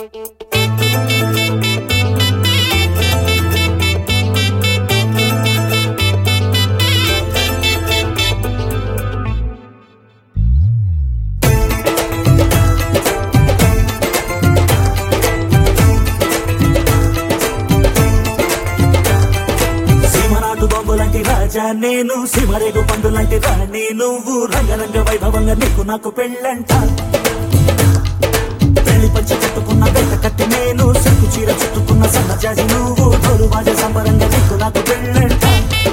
సీమనాటు bomb లాంటి రాజా నేను సీమరేగు పండు లాంటి రాణి నువ్వు రంగరంగ వైభవంగా నీకు నాకు పెళ్ళంట పెళ్లి పంచి కట్టుకున్న వేట కట్టి నేను సిగ్గు చీర చుట్టుకున్న సన్నజాజి నువ్వు తోలు బాజ సంబరంగా నీకు నాకు పెళ్ళంట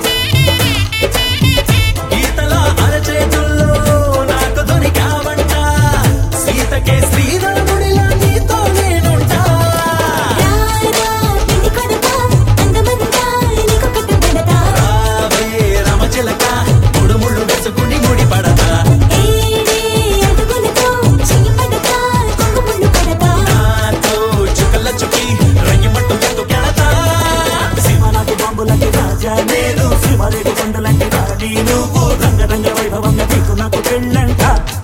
గీతల అరచేతుల్లో నాకు దొరికావంట సీతకే శ్రీరాముడిలా నీతో నేనుంటా రారా పిడి కొడతా అందమంతా నీకు కట్టుబడతా రావే రమచిలక ముడుముళ్ళు వేసుకుని ముడి పడతా ఏడే అడుగులతో చెయ్యి పడతా కొంగుముళ్ళు పడతా నాతో చుక్కల చుకి రయ్యమట్టు ఎత్తుకెళతా సీమనాటు బాంబు లాంటి రాజా నేను సీమరేగు పండు లాంటి రాణి నువ్వు రంగరంగ వైభవంగా నీకు నాకు పెళ్ళంట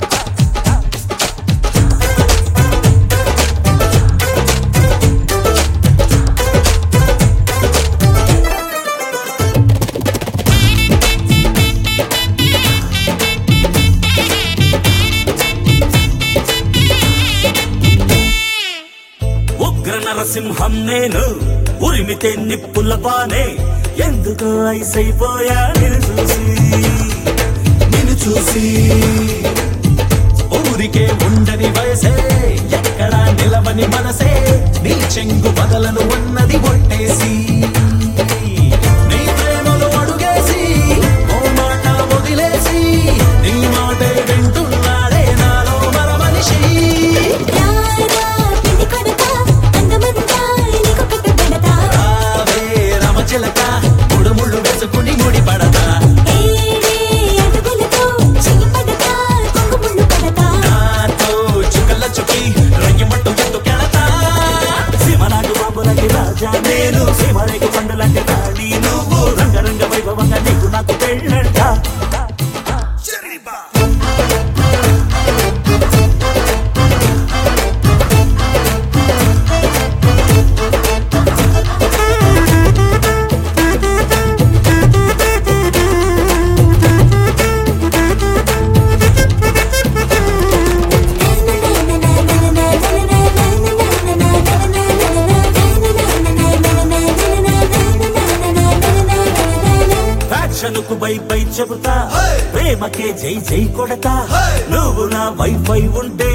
ఉగ్ర నరసింహం నేను ఉరిమితే నిప్పుల బానే ఎందుకు ఐసైపోయా నిన్ను చూసి నిన్ను చూసి ఊరికే ఉండని వయసే ఎక్కడా నిలవని మనసే నీ చెంగు బదలను ఉన్నది ఒట్టేసి నీ ప్రేమలో అడుగేసి ఓ మాట వదిలేసి నీ మాటే వింటున్నాడే నాలో మర మనిషి రారా పిడి కొడతా అందమంతా నీకు కట్టుబడతా రావే రమచిలక ముడుముళ్ళు వేసుకుని ముడి పడతా ఏడే అడుగులతో చెయ్యి పడతా కొంగుముళ్ళు పడతా నాతో చుక్కల చుకి రయ్యమట్టు ఎత్తుకెళతా సీమనాటు బాంబు లాంటి రాజా నేను సీమరేగు పండు లాంటి రాణి నువ్వు రంగరంగ వైభవంగా నీకు నాకు పెళ్ళంట ఫ్యాక్షన్ కు బై బై చెబుతా ప్రేమకే జై జై కొడతా నువ్వు నా వైఫై ఉంటే